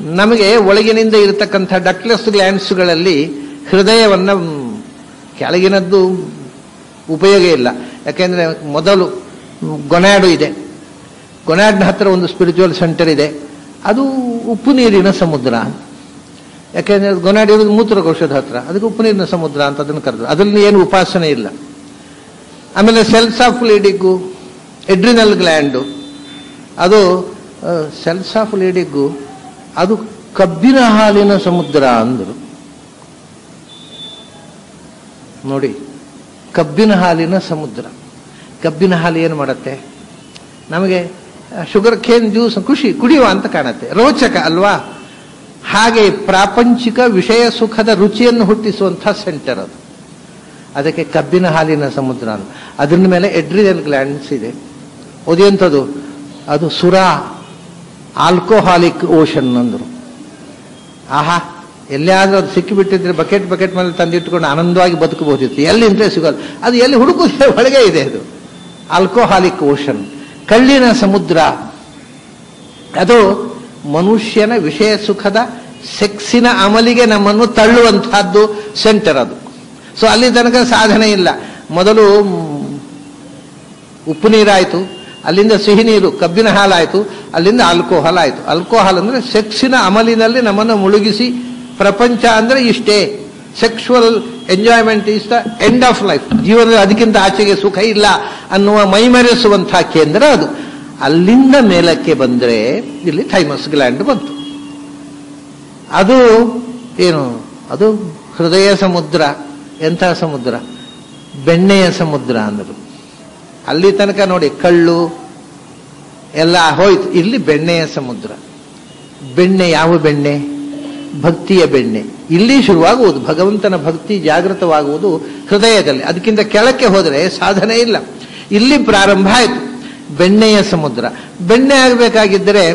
ನಮಗೆ ಒಳಗಿನಿಂದ ಇರತಕ್ಕಂಥ ಡಕ್ಲೆಸ್ ಗ್ಲ್ಯಾಂಡ್ಸ್ಗಳಲ್ಲಿ ಹೃದಯವನ್ನ ಮ್, ಕೆಳಗಿನದ್ದು ಉಪಯೋಗ ಇಲ್ಲ ಯಾಕೆಂದ್ರೆ ಮೊದಲು ಮ್, ಗೊನಾಡು ಇದೆ ಗೊನಾಡ್ನ ಹತ್ರ ಒಂದು ಸ್ಪಿರಿಚುವಲ್ ಸೆಂಟರ್ ಇದೆ ಅದು ಉಪ್ಪು ನೀರಿನ ಸಮುದ್ರ ಯಾಕೆಂದ್ರೆ ಗೊನಾಡ್ ಇರೋದು ಮೂತ್ರಕೋಶದ ಹತ್ರ ಅದಕ್ಕೆ ಉಪ್ಪು ನೀರಿನ ಸಮುದ್ರ ಅಂತ ಅದನ್ನು ಕರೆದ್ರು ಅದರಲ್ಲಿ ಏನು ಉಪಾಸನೆ ಇಲ್ಲ ಆಮೇಲೆ cells of Leydig adrenal gland ಅದು ಸೆಲ್ಸ್ ಆಫ್ ಲೀಡಿಗ್ಗು ಅದು ಕಬ್ಬಿನ ಹಾಲಿನ ಸಮುದ್ರ ಅಂದರು ನೋಡಿ ಕಬ್ಬಿನ ಹಾಲಿನ ಸಮುದ್ರ ಕಬ್ಬಿನ ಹಾಲು ಏನು ಮಾಡುತ್ತೆ ನಮಗೆ ಶುಗರ್ ಖೇನ್ ಜ್ಯೂಸ್ ಖುಷಿ ಕುಡಿಯುವ ಅಂತ ಕಾಣುತ್ತೆ ರೋಚಕ ಅಲ್ವಾ ಹಾಗೆ ಪ್ರಾಪಂಚಿಕ ವಿಷಯ ಸುಖದ ರುಚಿಯನ್ನು ಹುಟ್ಟಿಸುವಂಥ ಸೆಂಟರ್ ಅದು ಅದಕ್ಕೆ ಕಬ್ಬಿನ ಹಾಲಿನ ಸಮುದ್ರ ಅಂತ ಅದ್ರ ಮೇಲೆ ಎಡ್ರಿನಲ್ ಗ್ಲ್ಯಾಂಡ್ಸ್ ಇದೆ ಅದೇಂಥದ್ದು ಅದು ಸುರಾ ಆಲ್ಕೋಹಾಲಿಕ್ ಓಷನ್ ಅಂದರು ಆಹಾ ಎಲ್ಲಿಯಾದ್ರೂ ಅದು ಸಿಕ್ಕಿಬಿಟ್ಟಿದ್ರೆ ಬಕೆಟ್ ಬಕೆಟ್ ಮೇಲೆ ತಂದಿಟ್ಕೊಂಡು ಆನಂದವಾಗಿ ಬದುಕಬಹುದಿತ್ತು ಎಲ್ಲಿ ಇಂಟ್ರೆಸ್ಟ್ ಸಿಗೋದು ಅದು ಎಲ್ಲಿ ಹುಡುಕುತ್ತೆ ಒಳಗೆ ಇದೆ ಅದು ಆಲ್ಕೋಹಾಲಿಕ್ ಓಷನ್ ಕಳ್ಳಿನ ಸಮುದ್ರ ಅದು ಮನುಷ್ಯನ ವಿಷಯ ಸುಖದ ಸೆಕ್ಸಿನ ಅಮಲಿಗೆ ನಮ್ಮನ್ನು ತಳ್ಳುವಂತಹದ್ದು ಸೆಂಟರ್ ಅದು ಸೊ ಅಲ್ಲಿ ತನಕ ಸಾಧನೆ ಇಲ್ಲ ಮೊದಲು ಮ್, ಉಪ್ಪು ನೀರಾಯಿತು ಅಲ್ಲಿಂದ ಸಿಹಿ ನೀರು ಕಬ್ಬಿನ ಹಾಲಾಯಿತು ಅಲ್ಲಿಂದ ಆಲ್ಕೋಹಾಲ್ ಆಯಿತು ಆಲ್ಕೋಹಾಲ್ ಅಂದ್ರೆ ಸೆಕ್ಸಿನ ಅಮಲಿನಲ್ಲಿ ನಮ್ಮನ್ನು ಮುಳುಗಿಸಿ ಪ್ರಪಂಚ ಅಂದ್ರೆ ಇಷ್ಟೇ sexual enjoyment is the end of life ಜೀವನದಲ್ಲಿ ಅದಕ್ಕಿಂತ ಆಚೆಗೆ ಸುಖ ಇಲ್ಲ ಅನ್ನುವ ಮೈಮರೆಸುವಂತಹ ಕೇಂದ್ರ ಅದು ಅಲ್ಲಿಂದ ಮೇಲಕ್ಕೆ ಬಂದ್ರೆ ಇಲ್ಲಿ ಥೈಮಸ್ ಗ್ಲ್ಯಾಂಡ್ ಬಂತು ಅದು ಏನು ಅದು ಹೃದಯ ಸಮುದ್ರ ಎಂಥ ಸಮುದ್ರ ಬೆಣ್ಣೆಯ ಸಮುದ್ರ ಅಂದರು ಅಲ್ಲಿ ತನಕ ನೋಡಿ ಕಳ್ಳು ಎಲ್ಲ ಹೋಯ್ತು ಇಲ್ಲಿ ಬೆಣ್ಣೆಯ ಸಮುದ್ರ ಬೆಣ್ಣೆ ಯಾವ ಬೆಣ್ಣೆ ಭಕ್ತಿಯ ಬೆಣ್ಣೆ ಇಲ್ಲಿ ಶುರುವಾಗುವುದು ಭಗವಂತನ ಭಕ್ತಿ ಜಾಗೃತವಾಗುವುದು ಹೃದಯದಲ್ಲಿ ಅದಕ್ಕಿಂತ ಕೆಳಕ್ಕೆ ಹೋದರೆ ಸಾಧನೆ ಇಲ್ಲ ಇಲ್ಲಿ ಪ್ರಾರಂಭ ಆಯಿತು ಬೆಣ್ಣೆಯ ಸಮುದ್ರ ಬೆಣ್ಣೆ ಆಗಬೇಕಾಗಿದ್ದರೆ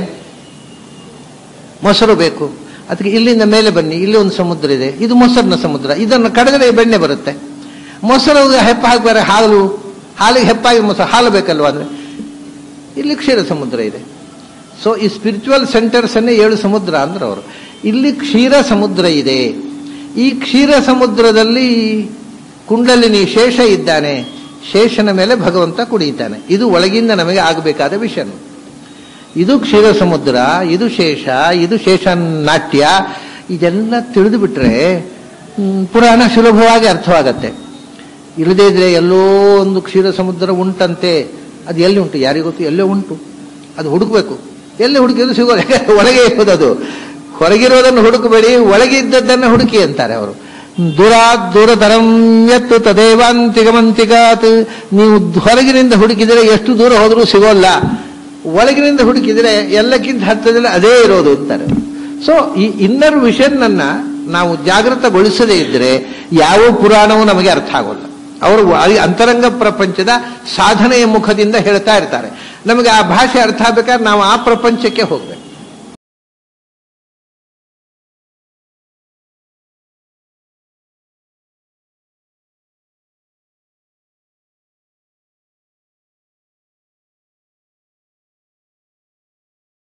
ಮೊಸರು ಬೇಕು ಅದಕ್ಕೆ ಇಲ್ಲಿಂದ ಮೇಲೆ ಬನ್ನಿ ಇಲ್ಲಿ ಒಂದು ಸಮುದ್ರ ಇದೆ ಇದು ಮೊಸರಿನ ಸಮುದ್ರ ಇದನ್ನು ಕಡಿದ್ರೆ ಬೆಣ್ಣೆ ಬರುತ್ತೆ ಮೊಸರು ಹೆಪ್ಪ ಹಾಕ್ಬಾರೆ ಹಾಲು ಹಾಲಿಗೆ ಹೆಪ್ಪಾಗಿ ಮೊಸರು ಹಾಲು ಬೇಕಲ್ವಾ ಅಂದ್ರೆ ಇಲ್ಲಿ ಕ್ಷೀರ ಸಮುದ್ರ ಇದೆ ಸೊ ಈ ಸ್ಪಿರಿಚುವಲ್ ಸೆಂಟರ್ಸ್ ಅನ್ನೇ ಏಳು ಸಮುದ್ರ ಅಂದ್ರೆ ಅವರು ಇಲ್ಲಿ ಕ್ಷೀರ ಸಮುದ್ರ ಇದೆ ಈ ಕ್ಷೀರ ಸಮುದ್ರದಲ್ಲಿ ಕುಂಡಲಿನಿ ಶೇಷ ಇದ್ದಾನೆ ಶೇಷನ ಮೇಲೆ ಭಗವಂತ ಕುಡಿಯುತ್ತಾನೆ ಇದು ಒಳಗಿಂದ ನಮಗೆ ಆಗಬೇಕಾದ ವಿಷಯ ಇದು ಕ್ಷೀರ ಸಮುದ್ರ ಇದು ಶೇಷ ಇದು ಶೇಷ ನಾಟ್ಯ ಇದೆಲ್ಲ ತಿಳಿದು ಬಿಟ್ರೆ ಹ್ಮ್, ಪುರಾಣ ಸುಲಭವಾಗಿ ಅರ್ಥವಾಗತ್ತೆ ಇಲ್ಲದೇ ಇದ್ರೆ ಎಲ್ಲೋ ಒಂದು ಕ್ಷೀರ ಸಮುದ್ರ ಉಂಟಂತೆ ಅದು ಎಲ್ಲಿ ಉಂಟು ಯಾರಿಗೂ ಗೊತ್ತು ಎಲ್ಲೇ ಉಂಟು ಅದು ಹುಡುಕ್ಬೇಕು ಎಲ್ಲಿ ಹುಡುಕಿದ್ರು ಸಿಗೋಲ್ಲ ಯಾಕಂದ್ರೆ ಒಳಗೆ ಇರೋದು ಅದು ಹೊರಗಿರೋದನ್ನು ಹುಡುಕಬೇಡಿ ಒಳಗೆ ಇದ್ದದ್ದನ್ನು ಹುಡುಕಿ ಅಂತಾರೆ ಅವರು ದೂರಾತ್ ದೂರತರಂ ಎತ್ತು ತದೇವಾಂತಿಗಮಂತಿಗಾತ್ ನೀವು ಹೊರಗಿನಿಂದ ಹುಡುಕಿದರೆ ಎಷ್ಟು ದೂರ ಹೋದರೂ ಸಿಗೋಲ್ಲ ಒಳಗಿನಿಂದ ಹುಡುಕಿದರೆ ಎಲ್ಲಕ್ಕಿಂತ ಹತ್ತದಲ್ಲಿ ಅದೇ ಇರೋದು ಅಂತಾರೆ ಸೊ ಈ ಇನ್ನರ್ ವಿಷನ್ ಅನ್ನ ನಾವು ಜಾಗೃತಗೊಳಿಸದೇ ಇದ್ರೆ ಯಾವ ಪುರಾಣವೂ ನಮಗೆ ಅರ್ಥ ಆಗೋಲ್ಲ ಅವರು ವ- ಅಂತರಂಗ ಪ್ರಪಂಚದ ಸಾಧನೆಯ ಮುಖದಿಂದ ಹೇಳ್ತಾ ಇರ್ತಾರೆ ನಮಗೆ ಆ ಭಾಷೆ ಅರ್ಥ ಆಗ್ಬೇಕಾದ್ರೆ ನಾವು ಆ ಪ್ರಪಂಚಕ್ಕೆ ಹೋಗ್ಬೇಕು